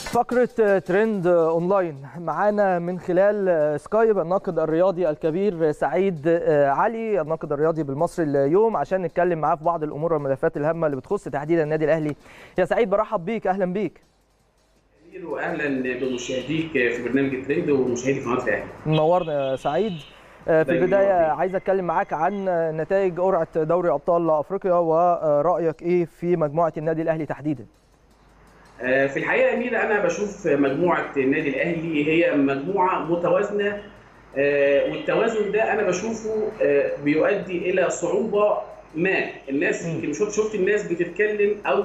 فقرة ترند اونلاين معانا من خلال سكايب الناقد الرياضي الكبير سعيد علي الناقد الرياضي بالمصري اليوم عشان نتكلم معاه في بعض الامور والملفات الهامة اللي بتخص تحديدا النادي الاهلي يا سعيد برحب بيك اهلا بيك واهلا بمشاهديك في برنامج ترند ومشاهدي قناه الاهلي منورنا يا سعيد في البدايه عايز اتكلم معاك عن نتائج قرعه دوري ابطال افريقيا ورايك ايه في مجموعه النادي الاهلي تحديدا في الحقيقه يا امير انا بشوف مجموعه النادي الاهلي هي مجموعه متوازنه والتوازن ده انا بشوفه بيؤدي الى صعوبه ما الناس يمكن شفت شفت الناس بتتكلم او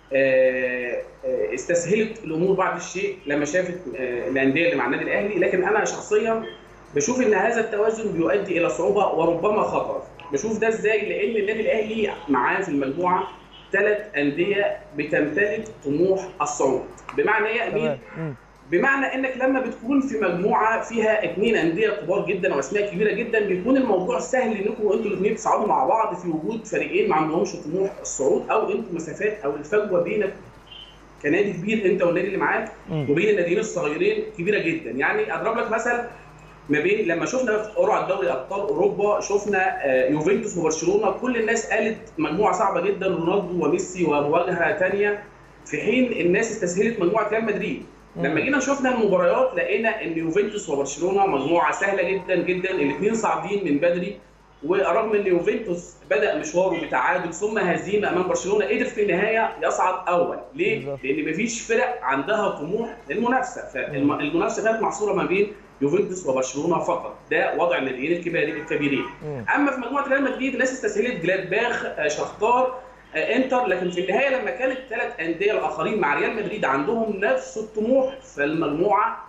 استسهلت الامور بعض الشيء لما شافت الانديه اللي مع النادي الاهلي لكن انا شخصيا بشوف ان هذا التوازن بيؤدي الى صعوبه وربما خطر بشوف ده ازاي لان النادي الاهلي معاه في المجموعه ثلاث انديه بتمتلك طموح الصعود بمعنى ايه يا امير بمعنى انك لما بتكون في مجموعه فيها اثنين انديه كبار جدا واسماء كبيره جدا بيكون الموضوع سهل انكم انتوا الاثنين تصعدوا مع بعض في وجود فريقين ما عندهمش طموح الصعود او انتوا مسافات او الفجوه بينك كنادي كبير انت والنادي اللي معاك وبين الناديين الصغيرين كبيره جدا يعني اضرب لك مثل ما بين لما شفنا في قرعه دوري ابطال اوروبا شفنا يوفنتوس وبرشلونه كل الناس قالت مجموعه صعبه جدا رونالدو وميسي ومواجهه ثانيه في حين الناس استسهلت مجموعه ريال مدريد لما جينا شفنا المباريات لقينا ان يوفنتوس وبرشلونه مجموعه سهله جدا جدا الاثنين صاعدين من بدري ورغم ان يوفنتوس بدا مشواره بتعادل ثم هزيمه امام برشلونه قدر في النهايه يصعد اول ليه؟ لان مفيش فرق عندها طموح للمنافسه فالمنافسه كانت محصوره ما بين يوفنتوس وبرشلونه فقط ده وضع الناديين الكبيرين اما في مجموعه ريال مدريد الناس استسهلت جلادباخ شختار انتر لكن في النهايه لما كانت الثلاث انديه الاخرين مع ريال مدريد عندهم نفس الطموح فالمجموعه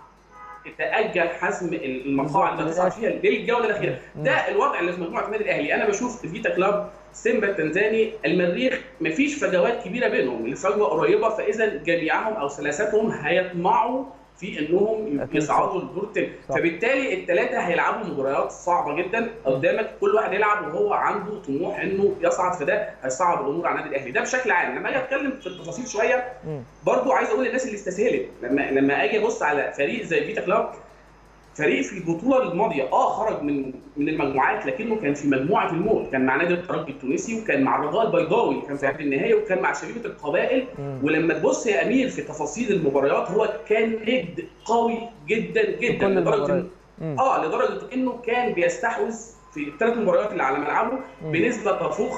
تاجل حسم المقاعد اللي هتصعد فيها للجوله الاخيره ده الوضع اللي في مجموعه النادي الاهلي انا بشوف فيتا كلاب سيمبا التنزاني المريخ مفيش فجوات كبيره بينهم الفجوه قريبه فاذا جميعهم او ثلاثتهم هيطمعوا في انهم يصعدوا للدور الثاني فبالتالي الثلاثه هيلعبوا مباريات صعبه جدا قدامك كل واحد يلعب وهو عنده طموح انه يصعد فده هيصعب الامور على النادي الاهلي ده بشكل عام لما اجي اتكلم في التفاصيل شويه برضو عايز اقول للناس اللي استسهلت لما لما اجي ابص على فريق زي فيتا كلاب فريق في البطوله الماضيه اه خرج من من المجموعات لكنه كان في مجموعه الموت كان مع نادي الترجي التونسي وكان مع الرجاء البيضاوي كان في النهائي وكان مع شبيبه القبائل مم. ولما تبص يا امير في تفاصيل المباريات هو كان ند قوي جدا جدا لدرجه اه لدرجه انه كان بيستحوذ في الثلاث مباريات اللي على ملعبه بنسبه تفوق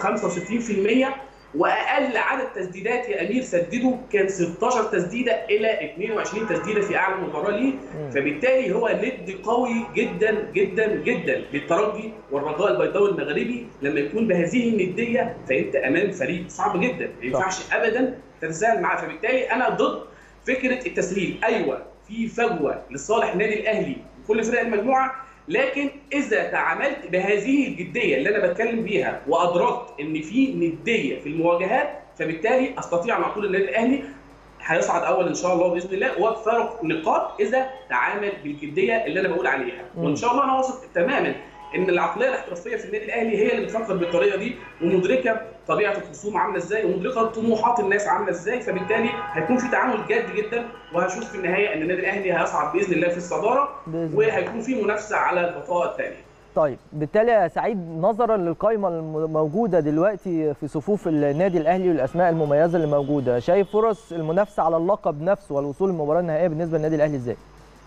65% واقل عدد تسديدات يا امير سدده كان 16 تسديده الى 22 تسديده في اعلى مباراه ليه فبالتالي هو ند قوي جدا جدا جدا للترجي والرجاء البيضاوي المغربي لما يكون بهذه النديه فانت امام فريق صعب جدا ما ينفعش ابدا تتساهل معاه فبالتالي انا ضد فكره التسهيل ايوه في فجوه لصالح النادي الاهلي وكل فرق المجموعه لكن اذا تعاملت بهذه الجديه اللي انا بتكلم بيها وادركت ان في نديه في المواجهات فبالتالي استطيع ان اقول النادي الاهلي هيصعد اول ان شاء الله باذن الله وفرق نقاط اذا تعامل بالجديه اللي انا بقول عليها وان شاء الله انا واثق تماما ان العقليه الاحترافيه في النادي الاهلي هي اللي بتفكر بالطريقه دي ومدركه طبيعه الخصوم عامله ازاي ومدركه طموحات الناس عامله ازاي فبالتالي هيكون في تعامل جاد جدا وهشوف في النهايه ان النادي الاهلي هيصعد باذن الله في الصداره وهيكون في منافسه على البطاقه الثانيه. طيب بالتالي يا سعيد نظرا للقائمه الموجوده دلوقتي في صفوف النادي الاهلي والاسماء المميزه اللي موجوده شايف فرص المنافسه على اللقب نفسه والوصول للمباراه النهائيه بالنسبه للنادي الاهلي ازاي؟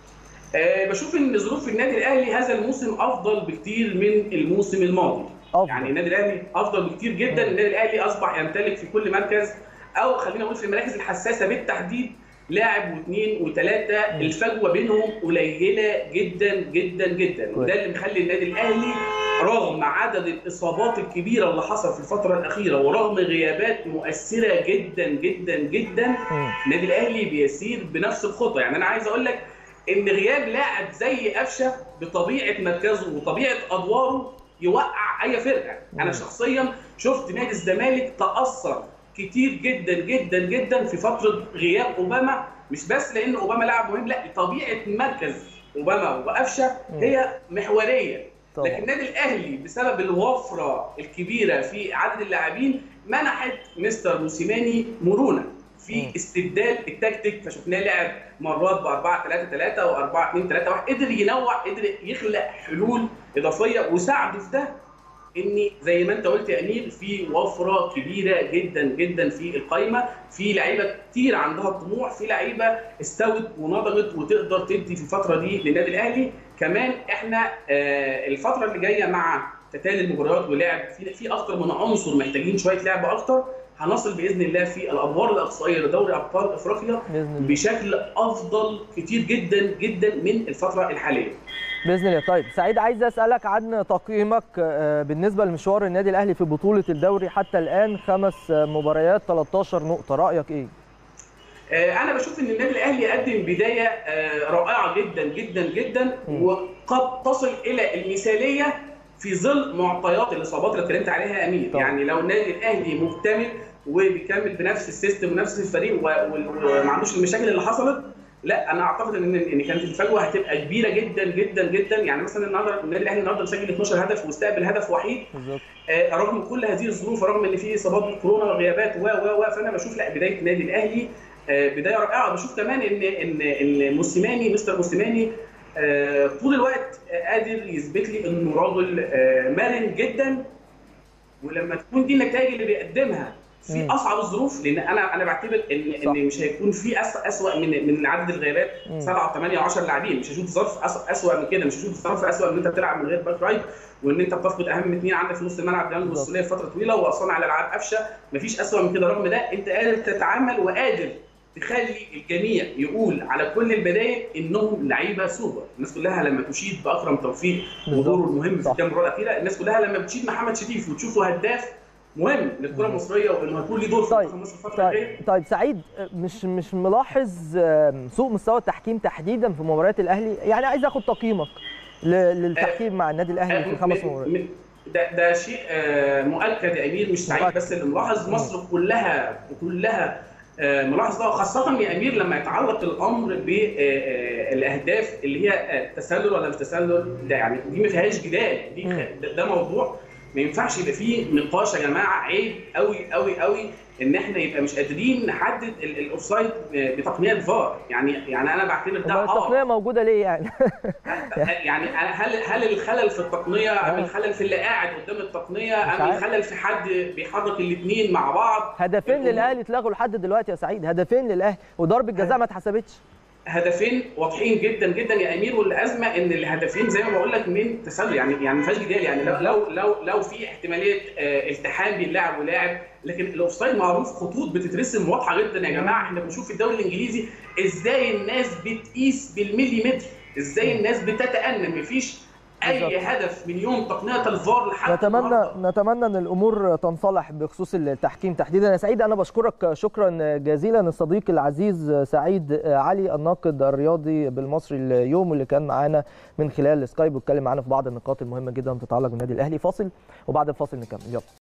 أه بشوف ان ظروف النادي الاهلي هذا الموسم افضل بكتير من الموسم الماضي أفضل. يعني النادي الاهلي افضل بكتير جدا النادي الاهلي اصبح يمتلك في كل مركز او خلينا نقول في المراكز الحساسه بالتحديد لاعب واثنين وثلاثه الفجوه بينهم قليله جدا جدا جدا وده اللي مخلي النادي الاهلي رغم عدد الاصابات الكبيره اللي حصل في الفتره الاخيره ورغم غيابات مؤثره جدا جدا جدا النادي الاهلي بيسير بنفس الخطه يعني انا عايز اقول لك ان غياب لاعب زي قفشه بطبيعه مركزه وطبيعه ادواره يوقع اي فرقه انا شخصيا شفت نادي الزمالك تاثر كتير جدا جدا جدا في فتره غياب اوباما مش بس لان اوباما لاعب مهم لا طبيعه مركز اوباما وقفشه هي محوريه لكن النادي الاهلي بسبب الوفره الكبيره في عدد اللاعبين منحت مستر موسيماني مرونه في استبدال التكتيك فشفناه لعب مرات ب 4 3 3 و 4 2 3 1 قدر ينوع قدر يخلق حلول اضافيه وساعده في ده ان زي ما انت قلت يا امير في وفره كبيره جدا جدا في القايمه في لعيبه كتير عندها طموح في لعيبه استوت ونضجت وتقدر تدي في الفتره دي للنادي الاهلي كمان احنا آه الفتره اللي جايه مع تتالي المباريات ولعب في في اكتر من عنصر محتاجين شويه لعب اكتر هنصل باذن الله في الادوار الاقصائيه لدوري ابطال افريقيا بشكل افضل كتير جدا جدا من الفتره الحاليه باذن الله طيب سعيد عايز اسالك عن تقييمك بالنسبه لمشوار النادي الاهلي في بطوله الدوري حتى الان خمس مباريات 13 نقطه رايك ايه انا بشوف ان النادي الاهلي قدم بدايه رائعه جدا جدا جدا وقد تصل الى المثاليه في ظل معطيات الاصابات اللي اتكلمت عليها يا امير طبعا. يعني لو النادي الاهلي مكتمل وبيكمل بنفس السيستم ونفس الفريق وما عندوش المشاكل اللي حصلت لا انا اعتقد ان ان كانت الفجوه هتبقى كبيره جدا جدا جدا يعني مثلا النهارده النادي الاهلي النهارده مسجل 12 هدف واستقبل هدف وحيد آه رغم كل هذه الظروف رغم ان في اصابات كورونا وغيابات و و و فانا بشوف لا بدايه النادي الاهلي آه بدايه رائعه بشوف كمان ان ان ان موسيماني مستر موسيماني آه طول الوقت قادر يثبت لي انه راجل آه مرن جدا ولما تكون دي النتائج اللي بيقدمها في اصعب الظروف لان انا انا بعتبر ان صح. ان مش هيكون في اسوء من من عدد الغيابات 7 8 10 لاعبين مش هشوف ظرف اسوء من كده مش هشوف ظرف اسوء من ان انت بتلعب من غير باك رايت وان انت بتفقد اهم اثنين عندك في نص الملعب ديانج والسوليه فتره طويله واصلا على العاب قفشه مفيش اسوء من كده رغم ده انت قادر تتعامل وقادر تخلي الجميع يقول على كل البدايل انهم لعيبه سوبر، الناس كلها لما تشيد باكرم توفيق ودوره المهم في الكام مباراه الاخيره، الناس كلها لما بتشيد محمد شريف وتشوفه هداف مهم للكره المصريه وانه هيكون ليه دور في طيب مصر الفتره الجايه طيب, طيب سعيد مش مش ملاحظ سوء مستوى التحكيم تحديدا في مباريات الاهلي يعني عايز اخد تقييمك للتحكيم مع النادي الاهلي في الخمس مباريات ده ده شيء مؤكد يا امير مش سعيد بس اللي ملاحظ مصر كلها كلها ملاحظ ده خاصة يا أمير لما يتعلق الأمر بالأهداف اللي هي تسلل ولا مش تسلل ده يعني دي ما فيهاش جدال دي ده موضوع ما ينفعش يبقى فيه نقاش يا جماعه عيب قوي قوي قوي ان احنا يبقى مش قادرين نحدد الاوفسايد بتقنيه الفار يعني يعني انا بعتبر ده اه التقنيه موجوده ليه يعني؟ يعني هل هل الخلل في التقنيه ام الخلل في اللي قاعد قدام التقنيه ام الخلل في حد بيحرك الاثنين مع بعض؟ هدفين للاهلي اتلغوا لحد دلوقتي يا سعيد هدفين للاهلي وضربه جزاء ما اتحسبتش هدفين واضحين جدا جدا يا امير والازمه ان الهدفين زي ما بقول لك من تسلل يعني يعني ما فيهاش جدال يعني لو لو لو, لو في احتماليه التحام بين لاعب ولاعب لكن الاوفسايد معروف خطوط بتترسم واضحه جدا يا جماعه احنا بنشوف في الدوري الانجليزي ازاي الناس بتقيس بالمليمتر ازاي الناس بتتأنى مفيش اي هدف من يوم تقنيه الفار لحد نتمنى نتمنى ان الامور تنصلح بخصوص التحكيم تحديدا يا سعيد انا بشكرك شكرا جزيلا الصديق العزيز سعيد علي الناقد الرياضي بالمصري اليوم واللي كان معانا من خلال سكايب واتكلم معانا في بعض النقاط المهمه جدا تتعلق بالنادي الاهلي فاصل وبعد الفاصل نكمل يلا